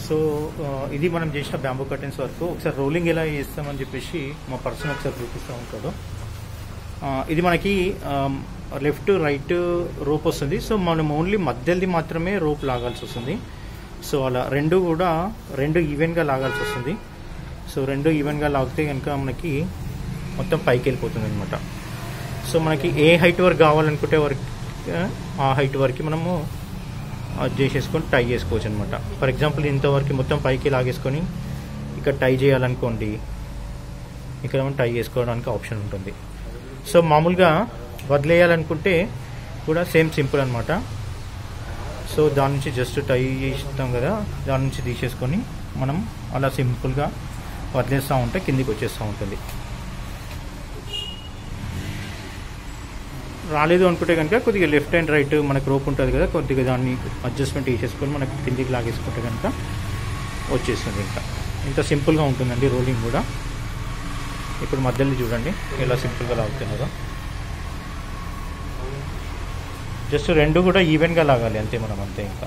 so ఆ, ఇది మనం చేసిన బ్యాంబూ కర్టెన్స్ వరకు ఒకసారి రోలింగ్ ఎలా చేస్తామని చెప్పేసి మా పర్సన్ ఒకసారి చూపిస్తూ ఉంటాడు ఆ, ఇది మనకి లెఫ్ట్ రైట్ రోప్ వస్తుంది సో మనం ఓన్లీ మధ్యది మాత్రమే రోప్ లాగాల్సి వస్తుంది సో అలా రెండు కూడా రెండు ఈవెన్గా లాగాల్సి వస్తుంది సో రెండు ఈవెన్గా లాగితే కనుక మనకి మొత్తం పైకి వెళ్ళిపోతుంది అనమాట సో మనకి ఏ హైట్ వరకు కావాలనుకుంటే వరకు ఆ హైట్ వరకు మనము అది చేసేసుకొని టై చేసుకోవచ్చు అనమాట ఫర్ ఎగ్జాంపుల్ ఇంతవరకు మొత్తం పైకి లాగేసుకొని ఇక్కడ టై చేయాలనుకోండి ఇక్కడ మనం టై చేసుకోవడానికి ఆప్షన్ ఉంటుంది సో మామూలుగా వదిలేయాలనుకుంటే కూడా సేమ్ సింపుల్ అనమాట సో దాని నుంచి జస్ట్ టై చేస్తాం కదా దాని నుంచి తీసేసుకొని మనం అలా సింపుల్గా వదిలేస్తూ ఉంటే కిందికి వచ్చేస్తూ ఉంటుంది రాలేదు అనుకుంటే కనుక కొద్దిగా లెఫ్ట్ అండ్ రైట్ మనకు రోప్ ఉంటుంది కదా కొద్దిగా దాన్ని అడ్జస్ట్మెంట్ చేసేసుకొని మనకి కిందికి లాగేసుకుంటే కనుక వచ్చేస్తుంది ఇంకా ఇంత సింపుల్గా ఉంటుందండి రోలింగ్ కూడా ఇప్పుడు మధ్యలో చూడండి ఎలా సింపుల్గా లాగుతున్నారో జస్ట్ రెండు కూడా ఈవెన్గా లాగాలి అంతే మనం అంతే ఇంకా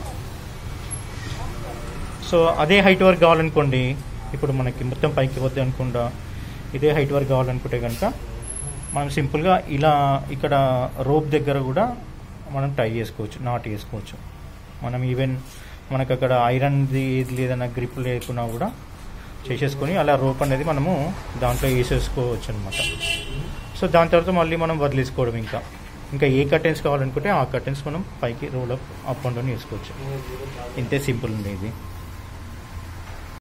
సో అదే హైట్ వరకు కావాలనుకోండి ఇప్పుడు మనకి మొత్తం పైకి వద్దు అనుకుండా ఇదే హైట్ వరకు కావాలనుకుంటే కనుక మనం సింపుల్గా ఇలా ఇక్కడ రోప్ దగ్గర కూడా మనం టై చేసుకోవచ్చు నాట్ చేసుకోవచ్చు మనం ఈవెన్ మనకు అక్కడ ఐరన్ది ఏది లేదన్న గ్రిప్ లేకున్నా కూడా చేసేసుకొని అలా రోప్ అనేది మనము దాంట్లో వేసేసుకోవచ్చు అనమాట సో దాని తర్వాత మళ్ళీ మనం వదిలేసుకోవడం ఇంకా ఇంకా ఏ కర్టెన్స్ కావాలనుకుంటే ఆ కర్టెన్స్ మనం పైకి roll up up and down వేసుకోవచ్చు ఇంతే సింపుల్ ఉంది ఇది